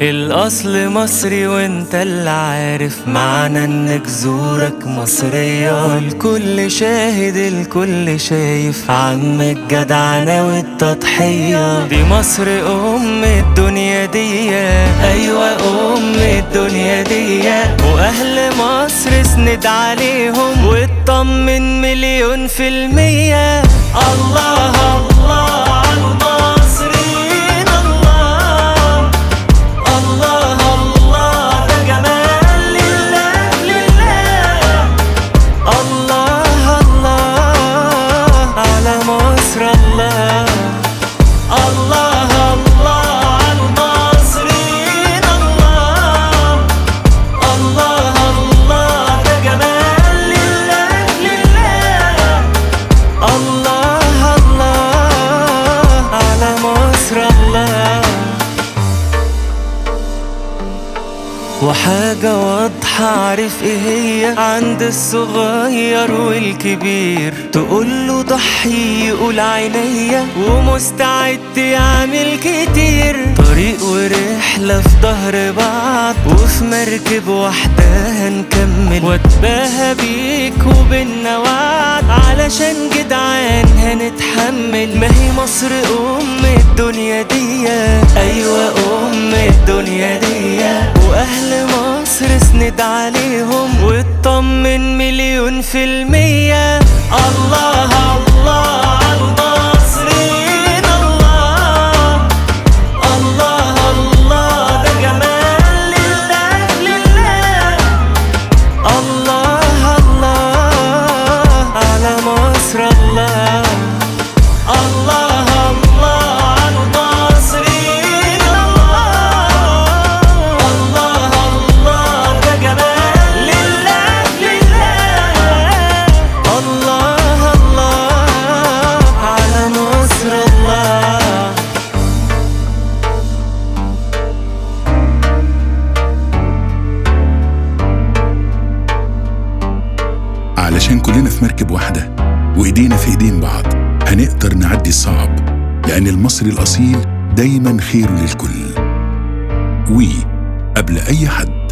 الأصل مصري وانت اللي عارف معنى ان جذورك مصرية الكل شاهد الكل شايف عم الجدعنة والتضحية دي مصر أم الدنيا دي أيوة أم الدنيا دي وأهل مصر اسند عليهم واطمن مليون في المية الله الله على المصريين الله الله الله ده جمال لله لله الله الله على مصر الله الله الله على المصريين الله الله الله ده جمال لله لله الله الله على مصر الله وحاجة واضحة عارف ايه هي عند الصغير والكبير تقوله ضحي يقول عينيا ومستعد يعمل كتير طريق ورحلة في ظهر بعض وفي مركب واحدة هنكمل واتباهى بيك وبينا وعد علشان جدعان هنتحمل ما هي مصر أم الدنيا دي أيوة أم الدنيا دي وأهل مصر اسند عليهم واطمن مليون في المية الله الله على المصريين الله الله الله ده جمال لله لله الله الله على مصر الله الله الله على المصريين الله الله الله ده جمال لله لله الله الله على مصر الله علشان كلنا في مركب واحدة وإيدينا في إيدين بعض هنقدر نعدي الصعب لأن المصري الأصيل دايما خيره للكل وي قبل أي حد